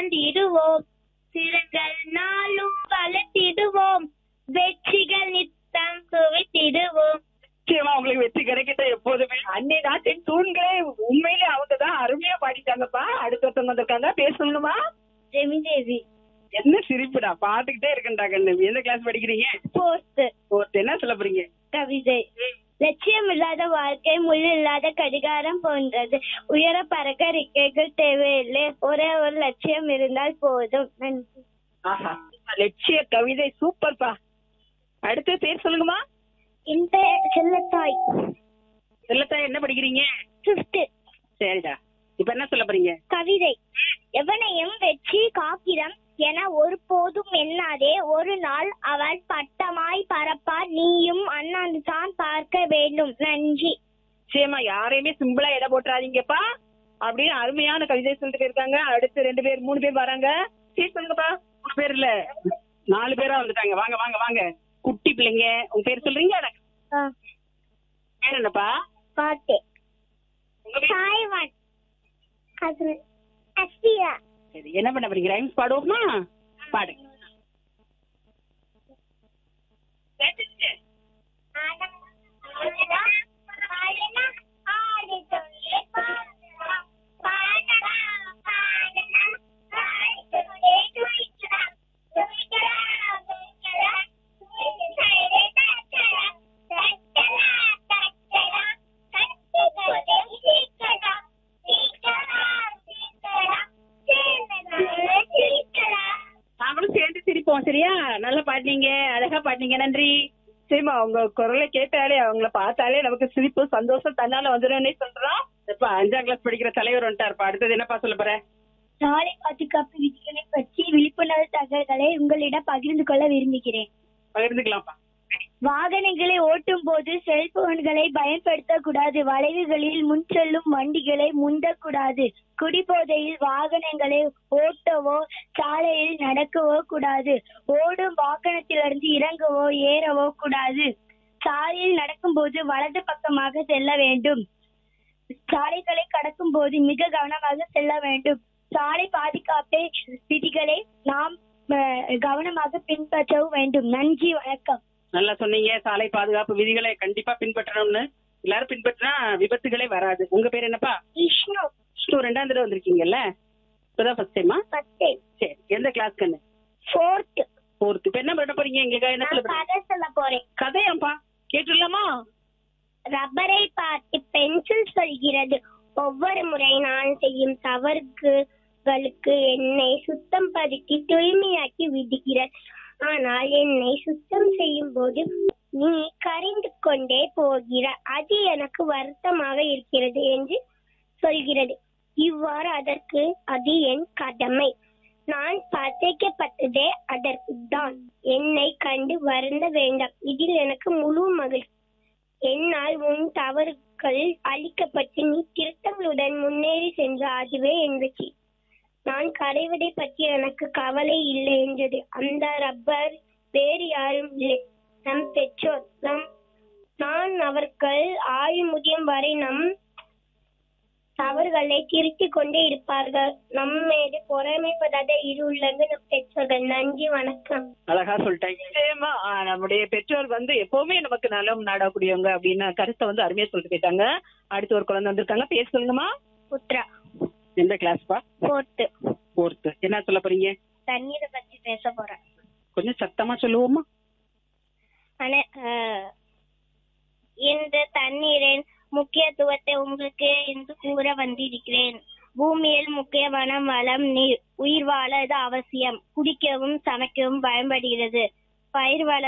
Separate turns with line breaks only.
வாழ்ந்திடுவோம் சிறங்கள் நாளும் வளர்த்திடுவோம் வெற்றிகள் நித்தம் குவித்திடுவோம்
நிச்சயமா உங்களுக்கு வெற்றி கிடைக்கட்டும் எப்போதுமே அன்னை நாட்டின் தூண்களே உண்மையிலே அவங்க தான் அருமையா பாடிட்டாங்கப்பா அடுத்தவங்க வந்திருக்காங்க பேசணுமா
ஜெமி தேவி
என்ன சிரிப்புடா பாத்துக்கிட்டே இருக்கேன்டா கண்ணு எந்த கிளாஸ் படிக்கிறீங்க
போஸ்ட்
ஒருத்தர் என்ன சொல்ல போறீங்க
கவிதை லட்சியம் இல்லாத வாழ்க்கை முள் இல்லாத கடிகாரம் போன்றது உயர பறக்க ரிக்கைகள் தேவையில்லை ஒரே ஒரு லட்சியம் இருந்தால் போதும் நன்றி
ஆஹா லட்சிய கவிதை சூப்பர்ப்பா அடுத்து பேர் சொல்லுங்கம்மா
இந்த செல்லத்தாய்
செல்லத்தா என்ன படிக்கிறீங்க
பிப்த்
சரிடா இப்ப என்ன சொல்ல போறீங்க
கவிதை எவனையும் வெற்றி காக்கிடம் என ஒருபோதும் எண்ணாதே ஒரு நாள் அவள் பட்டமாய் பறப்பார் நீயும் அண்ணாந்து தான் பார்க்க வேண்டும் நன்றி
நிச்சயமா யாரையுமே சிம்பிளா எடை போட்டுறாதீங்கப்பா அப்படின்னு அருமையான கவிதை சொல்லிட்டு போயிருக்காங்க அடுத்து ரெண்டு பேர் மூணு பேர் வராங்க சரி சொல்லுங்கப்பா மூணு பேர் இல்ல நாலு பேரா வந்துட்டாங்க வாங்க வாங்க வாங்க குட்டி பிள்ளைங்க உங்க பேர் சொல்றீங்க பேர் என்னப்பா
பாட்டு
உங்க பேர்
சாய்வான் அது அஸ்தியா
சரி என்ன பண்ண போறீங்க ரைம்ஸ் பாடுவோமா பாடுங்க கேட்டுச்சு. நாங்களும் சேர்ந்து சிரிப்போம் சரியா நல்லா பாடினீங்க அழகா பாடினீங்க நன்றி சரிம்மா உங்க குரலை கேட்டாலே அவங்கள பார்த்தாலே நமக்கு சிரிப்பு சந்தோஷம் தன்னால வந்துடும்னே சொல்றோம் இப்ப அஞ்சாம் கிளாஸ் படிக்கிற தலைவர் வந்துட்டாருப்பா அடுத்தது என்னப்பா சொல்ல போற
சாலை பாதுகாப்பு விதிகளை பற்றி விழிப்புணர்வு தகவல்களை உங்களிடம் பகிர்ந்து கொள்ள விரும்புகிறேன்
பகிர்ந்துக்கலாம்ப்பா
வாகனங்களை ஓட்டும் போது செல்போன்களை பயன்படுத்தக்கூடாது வளைவுகளில் முன் செல்லும் வண்டிகளை முந்தக்கூடாது குடிபோதையில் வாகனங்களை ஓட்டவோ சாலையில் நடக்கவோ கூடாது ஓடும் வாகனத்திலிருந்து இறங்கவோ ஏறவோ கூடாது சாலையில் நடக்கும்போது வலது பக்கமாக செல்ல வேண்டும் சாலைகளை கடக்கும் போது மிக கவனமாக செல்ல வேண்டும் சாலை பாதுகாப்பு விதிகளை நாம் அஹ், கவனமாக பின்பற்றவும் வேண்டும் நன்றி வணக்கம்
நல்லா சொன்னீங்க சாலை பாதுகாப்பு விதிகளை கண்டிப்பா பின்பற்றணும்னு எல்லாரும் பின்பற்றினா விபத்துகளே வராது உங்க பேர் என்னப்பா
விஷ்ணு
விஷ்ணு ரெண்டாம் தடவை வந்திருக்கீங்கல்ல இப்பதான் ஃபர்ஸ்ட் டைமா
பத்து
சரி எந்த கிளாஸ் கண்ணு
ஃபோர்த்
ஃபோர்த் இப்ப என்ன பண்ண போறீங்க எங்க என்ன சொல்ல போறீங்க
கதை சொல்ல போறேன்
கதையாப்பா கேட்டுடலாமா
ரப்பரை பார்த்து பென்சில் சொல்கிறது ஒவ்வொரு முறை நான் செய்யும் தவறுகளுக்கு என்னை சுத்தம் படுத்தி தூய்மையாக்கி விடுகிறது ஆனால் என்னை சுத்தம் செய்யும் போது நீ கரைந்து கொண்டே போகிறாய் அது எனக்கு வருத்தமாக இருக்கிறது என்று சொல்கிறது இவ்வாறு அதற்கு அது என் கடமை நான் பதைக்கப்பட்டதே அதற்கு தான் என்னை கண்டு வருந்த வேண்டாம் இதில் எனக்கு முழு மகிழ்ச்சி என்னால் உன் தவறுகள் அழிக்கப்பட்டு நீ திருத்தங்களுடன் முன்னேறி சென்ற அதுவே என் வெற்றி நான் கரைவதை பற்றி எனக்கு கவலை இல்லை என்றது அந்த ரப்பர் வேறு யாரும் இல்லை நம் பெற்றோர் நம் நான் அவர்கள் ஆயுள் முதியம் வரை நம் தவறுகளை திருத்திக் கொண்டே இருப்பார்கள் நம் மீது பொறாமைப்படாத இரு உள்ளங்க நம் பெற்றோர்கள் நன்றி வணக்கம்
அழகா சொல்லிட்டாங்க நிச்சயமா ஆ, நம்முடைய பெற்றோர் வந்து எப்பவுமே நமக்கு நலம் நாடக்கூடியவங்க அப்படின்னு கருத்தை வந்து அருமையா சொல்லிட்டு போயிட்டாங்க அடுத்து ஒரு குழந்தை வந்திருக்காங்க பேர் சொல்லுங்கம்மா
புத்ரா
எந்த கிளாஸ்ப்பா
போர்த்து
ஃபோர்த்து என்ன சொல்ல போறீங்க
தண்ணீரை பத்தி பேச போறேன்
கொஞ்சம் சத்தமா சொல்லுவோமா
ஆனா, ஆஹ், இந்த தண்ணீரின் முக்கியத்துவத்தை உங்களுக்கு இன்று கூற வந்திருக்கிறேன் பூமியில் முக்கியமான வளம் நீர் உயிர் வாழ இது அவசியம் குடிக்கவும் சமைக்கவும் பயன்படுகிறது பயிர் வள